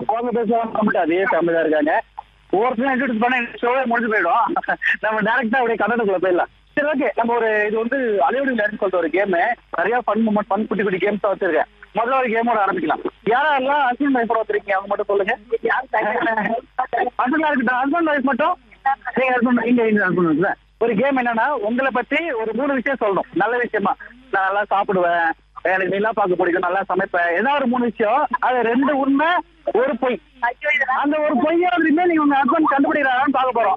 அவங்க பேசுவாங்க நம்மகிட்ட அதே ஃபேமிலி தான் இருக்காங்க ஒவ்வொருத்தரும் இன்ட்ரடியூஸ் பண்ண ஷோவே முடிஞ்சு போயிடும் நம்ம டேரக்டா அப்படியே கண்டனக்குள்ள போயிடலாம் சரி ஓகே நம்ம ஒரு இது வந்து அலையோடு லேண்ட் சொல்லிட்டு ஒரு கேம் நிறைய ஃபன் மூமெண்ட் ஃபன் குட்டி குட்டி கேம்ஸ் வச்சிருக்கேன் முதல்ல ஒரு கேமோட ஆரம்பிக்கலாம் யாரெல்லாம் ஹஸ்பண்ட் ஒய்ஃப் வச்சிருக்கீங்க அவங்க மட்டும் சொல்லுங்க ஹஸ்பண்ட் இருக்கட்டும் ஹஸ்பண்ட் ஒய்ஃப் மட்டும் நீங்க ஹஸ்பண்ட் இங்க இங்க ஹஸ்பண்ட் ஒரு கேம் என்னன்னா உங்களை பத்தி ஒரு மூணு விஷயம் சொல்லணும் நல்ல விஷயமா நான் நல்லா சாப்பிடுவேன் எனக்கு நிலா பார்க்க பிடிக்கும் நல்லா சமைப்பேன் ஏதாவது ஒரு மூணு விஷயம் அது ரெண்டு உண்மை ஒரு பொய் அந்த ஒரு பொய்யாவதுமே நீங்க உங்க ஹஸ்பண்ட் கண்டுபிடிக்கிறாரான்னு பார்க்க போறோம்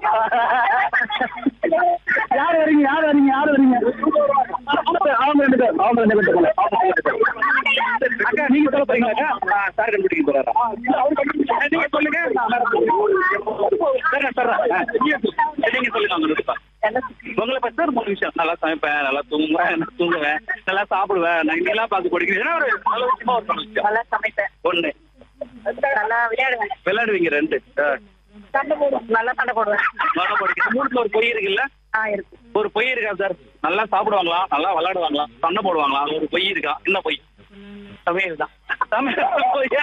யார் வரீங்க யார் வரீங்க யார் வரீங்க அவங்க ரெண்டு பேர் அவங்க ரெண்டு பேர் போல அவங்க ரெண்டு பேர். அக்கா நீங்க சொல்ல போறீங்களா சார் கண்டுபிடிக்க போறாரா நீங்க சொல்லுங்க தர்றேன், தர்றேன். ஆ, நீங்க சொல்லுங்க அவங்க ரெண்டு பேர். உங்களை பத்தி ஒரு மூணு விஷயம் நல்லா சமைப்பேன் நல்லா தூங்குவேன் நல்லா தூங்குவேன் நல்லா சாப்பிடுவேன் நான் இதெல்லாம் பார்த்து படிக்கிறேன் ஏன்னா ஒரு நல்ல விஷயமா ஒரு நல்ல விஷயம் நல்லா சமைப்பேன் ஒண்ணு நல்லா விளையாடுவேன் விளையாடுவீங்க ரெண்டு ஆ. சண்டை போடுவேன் நல்லா சண்டை போடுவேன் நல்லா படிக்கிறேன் மூணுல ஒரு பொய் இருக்குல்ல ஆ இருக்கு ஒரு பொய் இருக்கா சார் நல்லா சாப்பிடுவாங்களா நல்லா விளையாடுவாங்களா சண்டை போடுவாங்களா அது ஒரு பொய் இருக்கா என்ன பொய் சமையல் தான் சமையல் பொய்யா?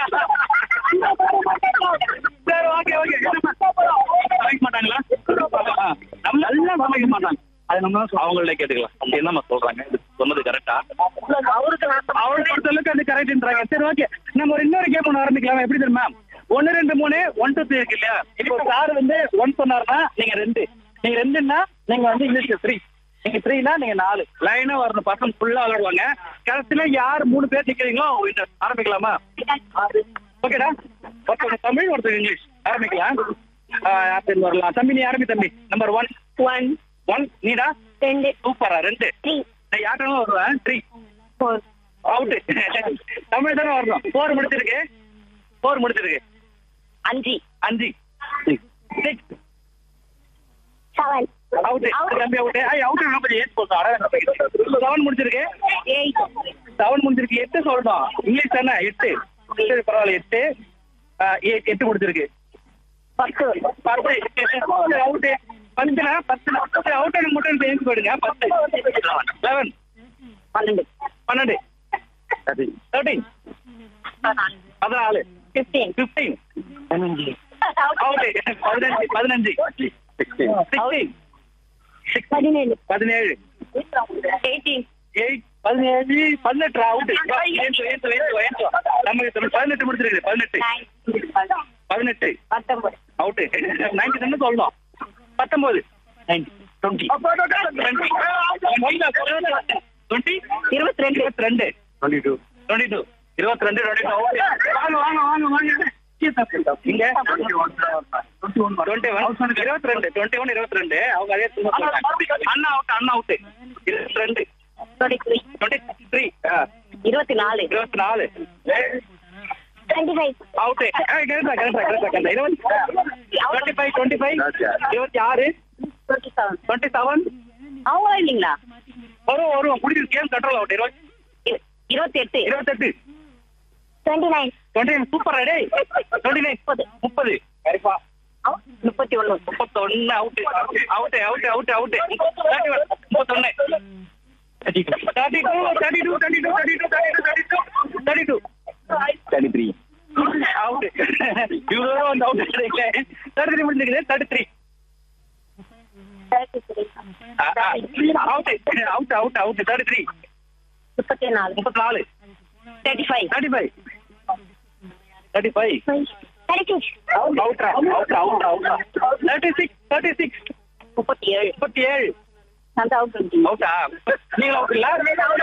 சரி ஓகே ஓகே சமைக்க மாட்டாங்களா ஆ, நம்ம நல்லா சமைக்க மாட்டாங்க அது நம்ம அவங்கள்ட்ட கேட்டுக்கலாம் அவங்க என்னம்மா சொல்றாங்க இது சொன்னது கரெக்டா அவருக்கு நான் அவள் பொறுத்தளவுக்கு அது கரெக்ட்ன்றாங்க சரி ஓகே நம்ம ஒரு இன்னொரு கேம் ஒன்று ஆரம்பிக்கலாம் எப்படி தெரியுமா ஒன்னு ரெண்டு மூணு ஒன் டூ த்ரீ இருக்கு இல்லையா இப்போ சார் வந்து ஒன் சொன்னாருன்னா நீங்க ரெண்டு நீங்க ரெண்டுன்னா நீங்க வந்து இங்கிலீஷ்ல த்ரீ நீங்க த்ரீனா நீங்க நாலு லைனா வரணும் பசங்க ஃபுல்லா விளையாடுவாங்க கடைசியில யார் மூணு பேர் நிக்கிறீங்களோ அவங்க winner. ஆரம்பிக்கலாமா ஓகேடா ஒருத்தவங்க தமிழ் ஒருத்தர் இங்கிலீஷ் ஆரம்பிக்கலாம் ஆ, யார் பேர் வரலாம் தம்பி நீ ஆரம்பி தம்பி நம்பர் ஒன் ஒன் ஒன் நீடா ரெண்டு சூப்பரா ரெண்டு த்ரீ நான் யார்ட்டாலும் வருவேன் த்ரீ ஃபோர் அவுட் தமிழ் தானே வரணும் போர் முடிச்சிருக்கு போர் முடிச்சிருக்கு அஞ்சு அஞ்சு சிக்ஸ் செவன் அவுட் தம்பி அவுட் ஐ அவுட் நம்பர் எயிட் போதும் செவன் முடிச்சிருக்கு எயிட் செவன் முடிச்சிருக்கு எட்டு சொல்லணும் இங்கிலீஷ் தானே எட்டு சரி பரவாயில்ல எட்டு ஆ, எ- எட்டு முடிச்சிருக்கு பத்து பத்து அவுட் பத்துனா பத்து அவுட் மட்டும் சேர்ந்து போயிடுங்க பத்து லெவன் பன்னெண்டு பன்னெண்டு தேர்ட்டீன் பதினாலு ஃபிஃப்டீன் பிப்டீன் அவுட் பதினஞ்சு பதினஞ்சு சிக்ஸ்டீன் பதினேழு பதினேழு எயிட்டீன் எயிட் பதினேழு பதினெட்டு அவுட் நமக்கு பதினெட்டு முடிச்சிருக்கு பதினெட்டு நைன் பதினெட்டு பத்தொன்பது அவுட் நைன்டி தானே சொல்லணும் பத்தொன்பது டுவெண்ட்டி டுவெண்ட்டி இருபத்தி ரெண்டு இருபத்தி ரெண்டு டுவெண்ட்டி டூ டுவெண்ட்டி டூ இருபத்தி ரெண்டு டுவெண்ட்டி டூ வாங்க வாங்க வாங்க வாங்க இங்க டுவெண்ட்டி ஒன் இருபத்தி ரெண்டு டுவெண்ட்டி ஒன் இருபத்தி ரெண்டு அவங்க அதே சும்மா சொல்றாங்க. அண்ணா அவுட் அண்ணா அவுட் இருபத்தி ரெண்டு டுவெண்ட்டி த்ரீ டுவெண்ட்டி த்ரீ இருபத்தி நாலு இருபத்தி நாலு டுவெண்ட்டி ஃபைவ் அவுட் கரெக்டா கரெக்டா கரெக்டா கரெக்டா இருபத்தி டுவெண்ட்டி ஃபைவ் டுவெண்ட்டி ஃபைவ் இருபத்தி ஆறு டுவெண்ட்டி செவன் டுவெண்ட்டி செவன் அவங்களா இல்லைங்களா வரும் வரும் முடிஞ்சு கேம் கண்ட்ரோல் அவுட் இருபத்தி இரு- இருபத்தி எட்டு இருபத்தெட்டு twenty nine twenty nine super டே டுவெண்ட்டி நைன் முப்பது முப்பது கரெக்டா முப்பத்தி ஒண்ணு முப்பத்தொன்னு out out out out out முப்பத்தொன்னு thirty two thirty two thirty two thirty two thirty two thirty two thirty two thirty three out இவ்வளோ வந்து அவுட் கிடைக்கல தேர்ட்டி த்ரீ முடிஞ்சிருக்குது thirty three thirty three out out out out thirty three முப்பத்தி நாலு முப்பத்தி நாலு thirty five thirty five thirty five thirty six out out out out thirty six thirty six முப்பத்தி ஏழு முப்பத்தி ஏழு அந்த அவுட் அவுட்டா நீங்க அவுட் இல்ல